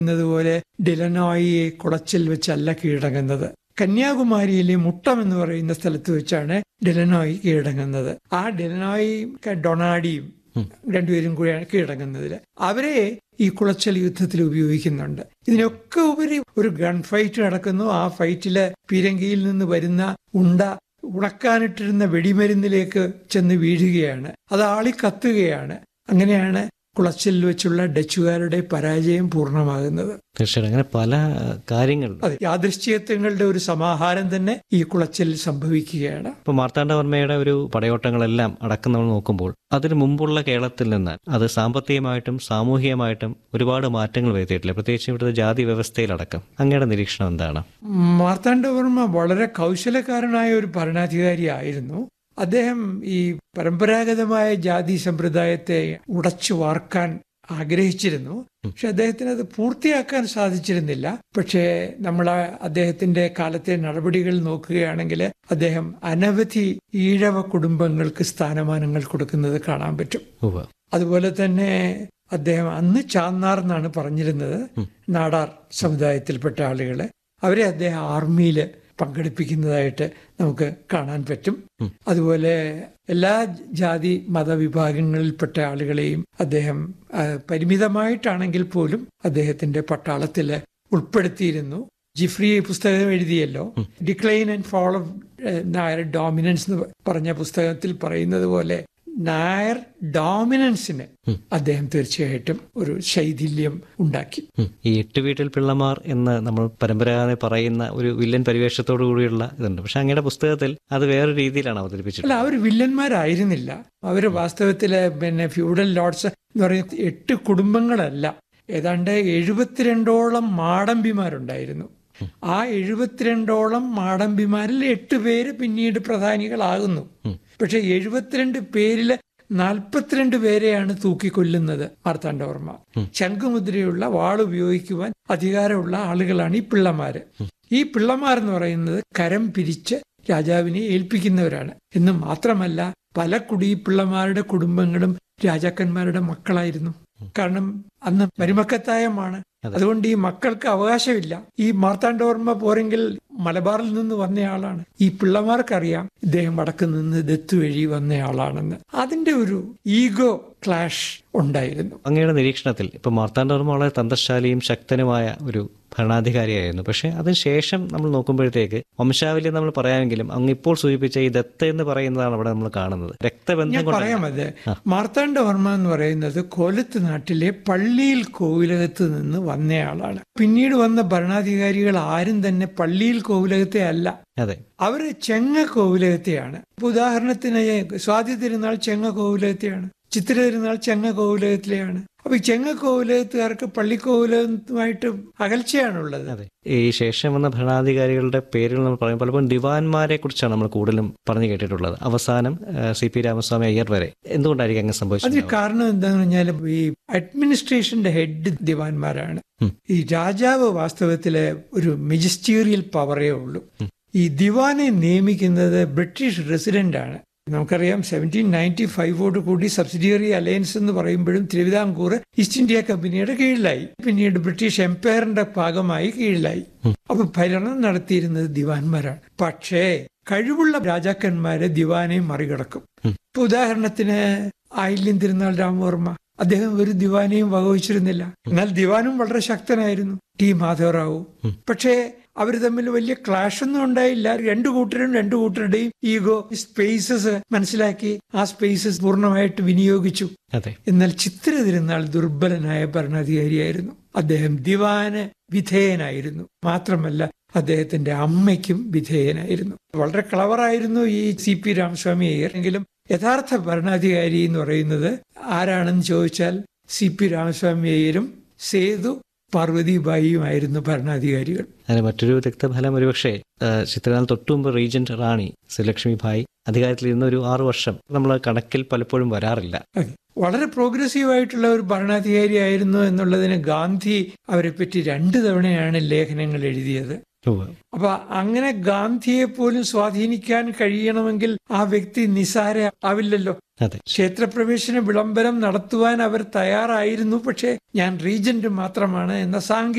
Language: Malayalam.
എന്നതുപോലെ ഡിലനോയി കുളച്ചിൽ വെച്ചല്ല കീഴടങ്ങുന്നത് കന്യാകുമാരിയിലെ മുട്ടം എന്ന് പറയുന്ന സ്ഥലത്ത് വെച്ചാണ് ഡിലനോയി കീഴടങ്ങുന്നത് ആ ഡിലനോയി ഡൊണാഡിയും രണ്ടുപേരും കൂടിയാണ് കീഴടങ്ങുന്നതിൽ അവരെ ഈ കുളച്ചൽ യുദ്ധത്തിൽ ഉപയോഗിക്കുന്നുണ്ട് ഇതിനൊക്കെ ഉപരി ഒരു ഗൺ ഫൈറ്റ് നടക്കുന്നു ആ ഫൈറ്റില് പീരങ്കിയിൽ നിന്ന് വരുന്ന ഉണ്ട ഉണക്കാനിട്ടിരുന്ന വെടിമരുന്നിലേക്ക് ചെന്ന് വീഴുകയാണ് അത് ആളി കത്തുകയാണ് അങ്ങനെയാണ് കുളച്ചിൽ വെച്ചുള്ള ഡച്ചുകാരുടെ പരാജയം പൂർണ്ണമാകുന്നത് തീർച്ചയായിട്ടും അങ്ങനെ പല ഏഹ്, കാര്യങ്ങളുണ്ട് അതെ യാദൃശ്ചികത്വങ്ങളുടെ ഒരു സമാഹാരം തന്നെ ഈ കുളച്ചിൽ സംഭവിക്കുകയാണ് ഇപ്പൊ മാർത്താണ്ഡവർമ്മയുടെ ഒരു പടയോട്ടങ്ങളെല്ലാം അടക്കം നമ്മൾ നോക്കുമ്പോൾ അതിനു മുമ്പുള്ള കേരളത്തിൽ നിന്ന് അത് സാമ്പത്തികമായിട്ടും സാമൂഹികമായിട്ടും ഒരുപാട് മാറ്റങ്ങൾ വരുത്തിയിട്ടില്ല പ്രത്യേകിച്ച് ഇവിടുത്തെ ജാതി വ്യവസ്ഥയിലടക്കം അങ്ങയുടെ നിരീക്ഷണം എന്താണ് മാർത്താണ്ഡവർമ്മ വളരെ കൗശലക്കാരനായ ഒരു ഭരണാധികാരിയായിരുന്നു അദ്ദേഹം ഈ പരമ്പരാഗതമായ ജാതി സമ്പ്രദായത്തെ ഉടച്ചു വാർക്കാൻ ആഗ്രഹിച്ചിരുന്നു പക്ഷെ അദ്ദേഹത്തിന് അത് പൂർത്തിയാക്കാൻ സാധിച്ചിരുന്നില്ല പക്ഷേ നമ്മൾ ആ അദ്ദേഹത്തിന്റെ കാലത്തെ നടപടികൾ നോക്കുകയാണെങ്കിൽ അദ്ദേഹം അനവധി ഈഴവ കുടുംബങ്ങൾക്ക് സ്ഥാനമാനങ്ങൾ കൊടുക്കുന്നത് കാണാൻ പറ്റും ഉവ്വ്. അതുപോലെ തന്നെ അദ്ദേഹം അന്ന് ചാന്നാർ എന്നാണ് പറഞ്ഞിരുന്നത് നാടാർ സമുദായത്തിൽപ്പെട്ട ആളുകളെ അവരെ അദ്ദേഹം ആർമിയിൽ പങ്കെടുപ്പിക്കുന്നതായിട്ട് നമുക്ക് കാണാൻ പറ്റും അതുപോലെ എല്ലാ ജാതി മതവിഭാഗങ്ങളിൽപ്പെട്ട ആളുകളെയും അദ്ദേഹം ആ, പരിമിതമായിട്ടാണെങ്കിൽ പോലും അദ്ദേഹത്തിന്റെ പട്ടാളത്തിൽ ഉൾപ്പെടുത്തിയിരുന്നു ജിഫ്രി പുസ്തകം എഴുതിയല്ലോ decline and fall of Nair dominance എന്ന് പറഞ്ഞ പുസ്തകത്തിൽ പറയുന്നത് പോലെ നായർ ഡോമിനൻസിന് അദ്ദേഹം തീർച്ചയായിട്ടും ഒരു ശൈഥില്യം ഉണ്ടാക്കി ഉം. ഈ എട്ട് വീട്ടിൽ പിള്ളമാർ എന്ന് നമ്മൾ പരമ്പരാഗത പറയുന്ന ഒരു വില്ലൻ പരിവേഷത്തോടു കൂടിയുള്ള ഇതുണ്ട് പക്ഷെ അങ്ങയുടെ പുസ്തകത്തിൽ അത് വേറെ രീതിയിലാണ് അവതരിപ്പിച്ചത് അല്ല അവർ വില്ലന്മാരായിരുന്നില്ല അവർ വാസ്തവത്തില് പിന്നെ ഫ്യൂഡൽ ലോഡ്സ് എന്ന് പറയുന്ന എട്ട് കുടുംബങ്ങളല്ല ഏതാണ്ട് എഴുപത്തിരണ്ടോളം മാടമ്പിമാരുണ്ടായിരുന്നു ആ എഴുപത്തിരണ്ടോളം മാടമ്പിമാരിൽ എട്ട് പേര് പിന്നീട് പ്രധാനികളാകുന്നു പക്ഷെ എഴുപത്തിരണ്ട് പേരില് നാൽപ്പത്തിരണ്ട് പേരെയാണ് തൂക്കിക്കൊല്ലുന്നത് മാർത്താണ്ഡവർമ്മ ശംഖുമുദ്രയുള്ള വാൾ ഉപയോഗിക്കുവാൻ അധികാരമുള്ള ആളുകളാണ് ഈ പിള്ളമാര് ഈ പിള്ളമാർ എന്ന് പറയുന്നത് കരം പിരിച്ച് രാജാവിനെ ഏൽപ്പിക്കുന്നവരാണ് എന്ന് മാത്രമല്ല പല കുടിപ്പിള്ളമാരുടെ കുടുംബങ്ങളും രാജാക്കന്മാരുടെ മക്കളായിരുന്നു കാരണം അന്ന് മരുമക്കത്തായമാണ് അതുകൊണ്ട് ഈ മക്കൾക്ക് അവകാശമില്ല ഈ മാർത്താണ്ഡവർമ്മ പോരെങ്കിൽ മലബാറിൽ നിന്ന് വന്നയാളാണ് ഈ പിള്ളമാർക്കറിയാം ഇദ്ദേഹം വടക്ക് നിന്ന് ദത്ത് വഴി വന്നയാളാണെന്ന് അതിന്റെ ഒരു ഈഗോ ക്ലാഷ് ഉണ്ടായിരുന്നു അങ്ങയുടെ നിരീക്ഷണത്തിൽ ഇപ്പൊ മാർത്താണ്ഡവർമ്മ വളരെ തന്ത്രശാലിയും ശക്തനുമായ ഒരു ഭരണാധികാരിയായിരുന്നു പക്ഷെ അതിനുശേഷം നമ്മൾ നോക്കുമ്പോഴത്തേക്ക് വംശാവലി നമ്മൾ പറയാമെങ്കിലും അങ്ങ് ഇപ്പോൾ സൂചിപ്പിച്ച ഈ ദത്ത എന്ന് പറയുന്നതാണ് അവിടെ നമ്മൾ കാണുന്നത് രക്തബന്ധം ഞാൻ കൊണ്ട് പറയാം അത് മാർത്താണ്ഡവർമ്മ എന്ന് പറയുന്നത് കോലത്ത് നാട്ടിലെ പള്ളിയിൽ കോവിലകത്ത് നിന്ന് വന്നയാളാണ് പിന്നീട് വന്ന ഭരണാധികാരികൾ ആരും തന്നെ പള്ളിയിൽ കോവിലകത്തെ അല്ല അതെ അവര് ചെങ്ങ കോവിലകത്തെയാണ് ഇപ്പൊ ഉദാഹരണത്തിന് സ്വാതി തിരുനാൾ ചെങ്ങ കോവിലകത്തെയാണ് ചിത്ര തിരുനാൾ ചെങ്ങ കോവിലകത്തിലെയാണ് അപ്പൊ ഈ ചെങ്ങ കോവിലകത്തുകാർക്ക് പള്ളിക്കോവിലകത്തുമായിട്ട് അകൽച്ചയാണുള്ളത് അതെ ഈ ശേഷം വന്ന ഭരണാധികാരികളുടെ പേരുകൾ നമ്മൾ പറയും പലപ്പോഴും ദിവാൻമാരെ കുറിച്ചാണ് നമ്മൾ കൂടുതലും പറഞ്ഞു കേട്ടിട്ടുള്ളത് അവസാനം സി പി രാമസ്വാമി അയ്യർ വരെ എന്തുകൊണ്ടായിരിക്കും അങ്ങനെ അതിന് സംഭവിച്ചത് കാരണം എന്താന്ന് പറഞ്ഞാൽ ഈ അഡ്മിനിസ്ട്രേഷന്റെ ഹെഡ് ദിവാൻമാരാണ് ഈ രാജാവ് വാസ്തവത്തില് ഒരു മെജിസ്റ്റീരിയൽ പവറേ ഉള്ളൂ ഈ ദിവാനെ നിയമിക്കുന്നത് ബ്രിട്ടീഷ് റെസിഡന്റ് ആണ് നമുക്കറിയാം സെവൻറ്റീൻ നയൻറ്റി ഫൈവോട് കൂടി സബ്സിഡിയറി അലയൻസ് എന്ന് പറയുമ്പോഴും തിരുവിതാംകൂർ ഈസ്റ്റ് ഇന്ത്യ കമ്പനിയുടെ കീഴിലായി പിന്നീട് ബ്രിട്ടീഷ് എംപയറിന്റെ ഭാഗമായി കീഴിലായി അപ്പൊ ഭരണം നടത്തിയിരുന്നത് ദിവാൻമാരാണ് പക്ഷേ കഴിവുള്ള രാജാക്കന്മാരെ ദിവാനെ മറികടക്കും ഇപ്പൊ ഉദാഹരണത്തിന് ആയില്യം തിരുനാൾ രാമവർമ്മ അദ്ദേഹം ഒരു ദിവാനെയും വകവച്ചിരുന്നില്ല എന്നാൽ ദിവാനും വളരെ ശക്തനായിരുന്നു ടി മാധവറാവു പക്ഷേ അവർ തമ്മിൽ വലിയ ക്ലാഷ് ഒന്നും ഉണ്ടായില്ല രണ്ടു കൂട്ടരും രണ്ടു കൂട്ടരുടെയും ഈഗോ സ്പേസസ് മനസ്സിലാക്കി ആ സ്പേസസ് പൂർണ്ണമായിട്ട് വിനിയോഗിച്ചു അതെ എന്നാൽ ചിത്ര തിരുനാൾ ദുർബലനായ ഭരണാധികാരിയായിരുന്നു അദ്ദേഹം ദിവാന് വിധേയനായിരുന്നു മാത്രമല്ല അദ്ദേഹത്തിന്റെ അമ്മയ്ക്കും വിധേയനായിരുന്നു വളരെ ക്ലവറായിരുന്നു ഈ സി പി രാമസ്വാമി അയ്യർ എങ്കിലും യഥാർത്ഥ ഭരണാധികാരി എന്ന് പറയുന്നത് ആരാണെന്ന് ചോദിച്ചാൽ സി പി രാമസ്വാമി അയ്യരും സേതു പാർവതിബായിയുമായിരുന്നു ഭരണാധികാരികൾ അതിന് മറ്റൊരു രക്തഫലം ഒരുപക്ഷെ ആ, ചിത്രനാൾ തൊട്ടുമുമ്പ് റീജന്റ് റാണി ശ്രീലക്ഷ്മി ഭായ് അധികാരത്തിലിരുന്ന ഒരു ആറു വർഷം നമ്മൾ കണക്കിൽ പലപ്പോഴും വരാറില്ല അതെ. വളരെ പ്രോഗ്രസീവ് ആയിട്ടുള്ള ഒരു ഭരണാധികാരിയായിരുന്നു എന്നുള്ളതിന് ഗാന്ധി അവരെ പറ്റി രണ്ടു തവണയാണ് ലേഖനങ്ങൾ എഴുതിയത് ഉവ്വ്. അപ്പൊ അങ്ങനെ ഗാന്ധിയെ പോലും സ്വാധീനിക്കാൻ കഴിയണമെങ്കിൽ ആ വ്യക്തി നിസാര ആവില്ലല്ലോ അതെ ക്ഷേത്രപ്രവേശന വിളംബരം നടത്തുവാൻ അവർ തയ്യാറായിരുന്നു പക്ഷേ ഞാൻ റീജന്റ് മാത്രമാണ് എന്ന സാങ്കേതിക